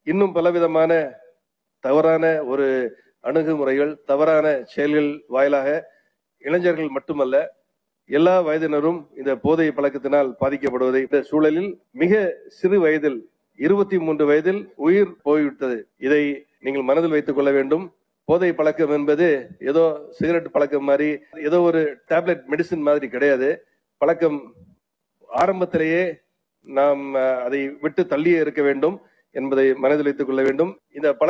இன்னும் பலவிதமான தவறான ஒரு அணுகுமுறைகள் தவறான செயல்கள் வாயிலாக இளைஞர்கள் மட்டுமல்ல எல்லா வயதினரும் இந்த போதை பழக்கத்தினால் பாதிக்கப்படுவதை இந்த சூழலில் மிக சிறு வயதில் இருபத்தி மூன்று வயதில் உயிர் போய்விட்டது இதை நீங்கள் மனதில் வைத்துக் கொள்ள வேண்டும் போதை பழக்கம் என்பது ஏதோ சிகரெட் பழக்கம் மாதிரி ஏதோ ஒரு டேப்லெட் மெடிசின் மாதிரி கிடையாது பழக்கம் ஆரம்பத்திலேயே நாம் அஹ், அதை விட்டு தள்ளியே இருக்க வேண்டும் என்பதை மனதில் வைத்துக் கொள்ள வேண்டும் இந்த பழக்க